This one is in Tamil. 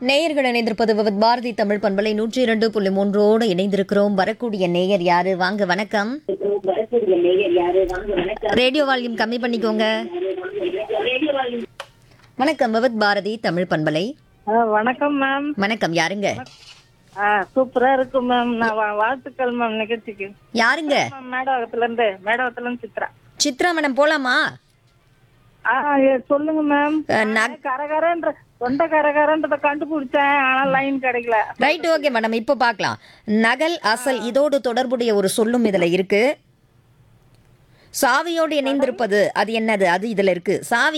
நேயர்கள் இணைந்திருப்பது விவத் பாரதி தமிழ் பண்பலை நூற்றி இரண்டு புள்ளி மூன்றோடு இணைந்திருக்கிறோம் வரக்கூடிய நேயர் யாரு வாங்க வணக்கம் ரேடியோ வால்யூம் கம்மி பண்ணிக்கோங்க வணக்கம் விவத் பாரதி தமிழ் பண்பலை ஆ, வணக்கம் மேம் வணக்கம் யாருங்க ஆ சூப்பரா இருக்கு மேம் நான் வா- வாழ்த்துக்கள் மேம் நிகழ்ச்சிக்கு யாருங்க மேம் மேடவகத்துல இருந்து மேடவகத்துல இருந்து சித்ரா சித்ரா மேடம் போலாமா ஆ ஏ, சொல்லுங்க மேம் அஹ், ந- கரகரன்ற தொண்டை கரகரன்றத கண்டுபிடிச்சேன் ஆனா லைன் கிடைக்கல ரைட் ஓகே மேடம் இப்போ பார்க்கலாம் நகல் அசல் இதோடு தொடர்புடைய ஒரு சொல்லும் இதுல இருக்கு சாவியோடு இணைந்திருப்பது அது என்னது அது இதுல இருக்கு சாவி